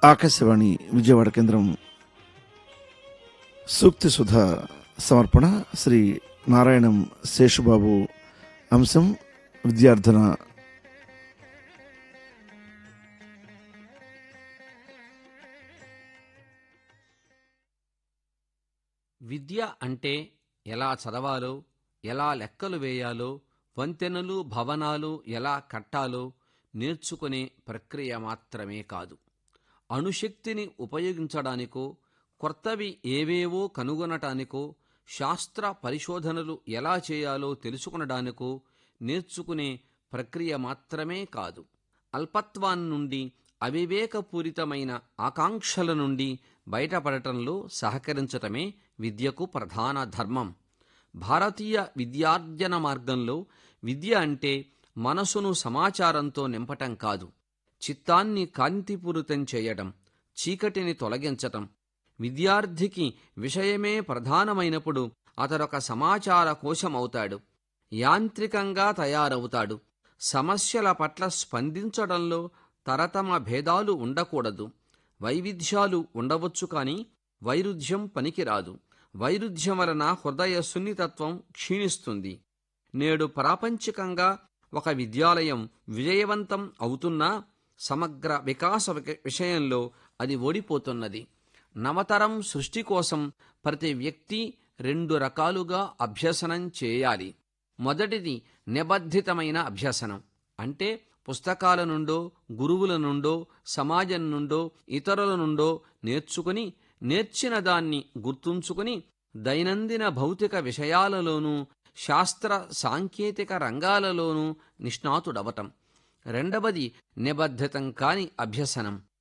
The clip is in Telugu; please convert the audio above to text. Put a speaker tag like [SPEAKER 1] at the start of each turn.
[SPEAKER 1] ఆకాశవాణి విజయవాడ కేంద్రం సూక్తి సుధ సమర్పణ శ్రీ నారాయణం శేషుబాబు అంశం విద్యార్థన
[SPEAKER 2] విద్య అంటే ఎలా చదవాలో ఎలా లెక్కలు వేయాలో వంతెనలు భవనాలు ఎలా కట్టాలో నేర్చుకునే ప్రక్రియ మాత్రమే కాదు అణుశక్తిని ఉపయోగించడానికో కొత్తవి ఏవేవో కనుగొనటానికో శాస్త్ర పరిశోధనలు ఎలా చేయాలో తెలుసుకునడానికో నేర్చుకునే ప్రక్రియ మాత్రమే కాదు అల్పత్వాన్ని నుండి అవివేకపూరితమైన ఆకాంక్షల నుండి బయటపడటంలో సహకరించటమే విద్యకు ప్రధాన ధర్మం భారతీయ విద్యార్జన మార్గంలో విద్య అంటే మనసును సమాచారంతో నింపటం కాదు చిత్తాన్ని కాంతిపూరితం చేయడం చీకటిని తొలగించటం విద్యార్థికి విషయమే ప్రధానమైనప్పుడు అతడొక సమాచార కోశమవుతాడు యాంత్రికంగా తయారవుతాడు సమస్యల పట్ల స్పందించడంలో తరతమ భేదాలు ఉండకూడదు వైవిధ్యాలు ఉండవచ్చు కానీ వైరుధ్యం పనికిరాదు వైరుధ్యం వలన హృదయ సున్నితత్వం క్షీణిస్తుంది నేడు ప్రాపంచికంగా ఒక విద్యాలయం విజయవంతం అవుతున్నా సమగ్ర వికాస విక- విషయంలో అది ఓడిపోతున్నది నవతరం సృష్టి కోసం ప్రతి వ్యక్తి రెండు రకాలుగా అభ్యసనం చేయాలి మొదటిది నిబద్ధితమైన అభ్యసనం అంటే పుస్తకాల నుండో గురువుల నుండో సమాజం నుండో ఇతరుల నుండో నేర్చుకుని నేర్చిన దాన్ని గుర్తుంచుకుని దైనందిన భౌతిక విషయాలలోనూ శాస్త్ర సాంకేతిక రంగాలలోనూ నిష్ణాతుడవటం రెండవది నిబద్ధితం కాని అభ్యసనం